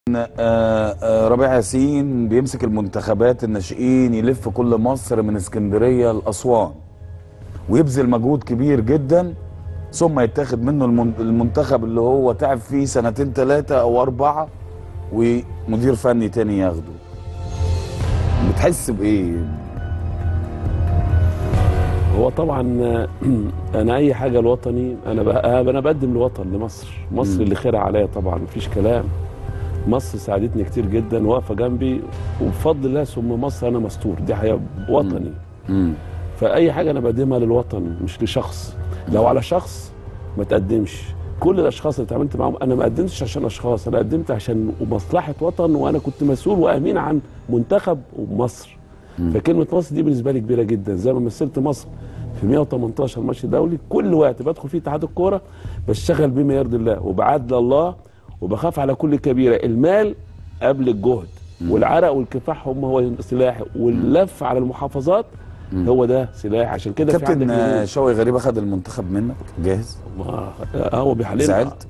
آه، آه، ربيع ياسين بيمسك المنتخبات الناشئين يلف كل مصر من اسكندريه لاسوان ويبذل مجهود كبير جدا ثم يتاخد منه المن- المنتخب اللي هو تعب فيه سنتين ثلاثه او اربعه ومدير فني تاني ياخده بتحس بايه؟ هو طبعا انا اي حاجه الوطني انا بقى انا بقدم الوطن لمصر مصر مم. اللي خير عليا طبعا مفيش كلام مصر ساعدتني كتير جدا واقفه جنبي وبفضل الله ثم مصر انا مستور دي حقيقه وطني مم. فاي حاجه انا بقدمها للوطن مش لشخص لو على شخص ما تقدمش كل الاشخاص اللي اتعاملت معاهم انا ما قدمتش عشان اشخاص انا قدمت عشان مصلحه وطن وانا كنت مسؤول وامين عن منتخب ومصر مم. فكلمه مصر دي بالنسبه لي كبيره جدا زي ما مثلت مصر في 118 ماتش دولي كل وقت بدخل فيه اتحاد الكوره بشتغل بما يرضي الله وبعدل الله وبخاف على كل كبيره المال قبل الجهد والعرق والكفاح هم هو سلاحي واللف على المحافظات مم. هو ده سلاح عشان كده في كابتن عندك آه، هجوم. شوقي غريب اخد المنتخب منك جاهز؟ ما- هو بيحلل زعلت؟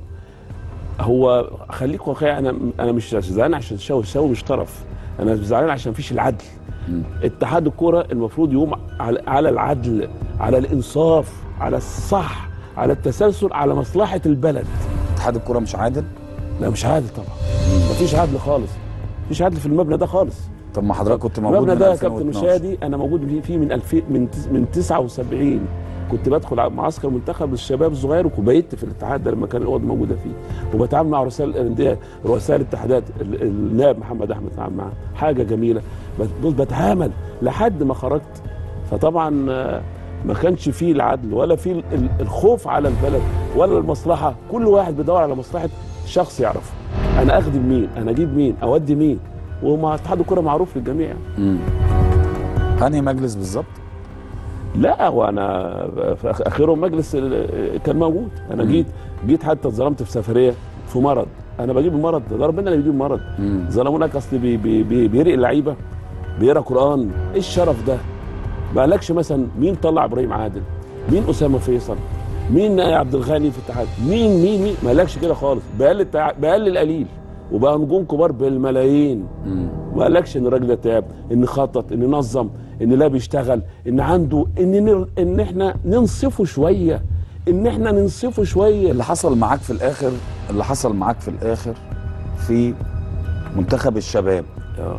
هو خليك واقعي انا انا مش زعلان عشان شاوي شاوي مش طرف انا زعلان عشان مفيش العدل مم. اتحاد الكوره المفروض يقوم على, على العدل على الانصاف على الصح على التسلسل على مصلحه البلد اتحاد الكوره مش عادل؟ لا مش عادل طبعا مفيش عدل خالص مفيش عدل في المبنى ده خالص طب ما حضرتك كنت موجود المبنى من ده يا كابتن 2012. مشادي انا موجود فيه فيه من 2000 من تس- من 79 كنت بدخل على معسكر منتخب الشباب الصغير وبيت في الاتحاد ده لما كان الاوض موجوده فيه وبتعامل مع رؤساء الانديه رؤساء الاتحادات ال- النائب محمد احمد بتعامل معاه حاجه جميله بس بص بتعامل لحد ما خرجت فطبعا آه، ما كانش فيه العدل ولا فيه ال- ال- الخوف على البلد ولا المصلحه كل واحد بيدور على مصلحه شخص يعرفه انا اخدم مين انا اجيب مين اودي مين ومع اتحاد الكوره معروف للجميع مم. هاني مجلس بالظبط؟ لا وانا في أخ- اخرهم مجلس ال- كان موجود انا مم. جيت جيت حتى اتظلمت في سفريه في مرض انا بجيب المرض ده ربنا اللي بيجيب مرض مم. ظلمونك اصل بي بي بي بيرق اللعيبه بيقرا قران ايه الشرف ده ما قالكش مثلا مين طلع ابراهيم عادل مين اسامه فيصل مين عبد الغني في الاتحاد مين مين مين ما قالكش كده خالص بقلل التع- بقلل قليل وبقى نجوم كبار بالملايين مم. ما قالكش ان الراجل ده تعب ان خطط ان نظم ان لا بيشتغل ان عنده ان نر- ان احنا ننصفه شويه ان احنا ننصفه شويه اللي حصل معاك في الاخر اللي حصل معاك في الاخر في منتخب الشباب آه،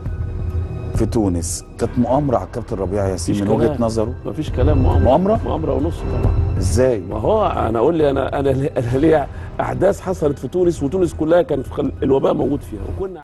في تونس كانت مؤامره على الكابتن ربيع ياسين مفيش من وجهه كلام. نظره مفيش كلام مؤامره مؤامرة؟ مؤامره ونص طبعا ازاي ما هو انا اقول لي انا انا انا ليا احداث حصلت في تونس وتونس كلها كان في خل- الوباء موجود فيها وكنا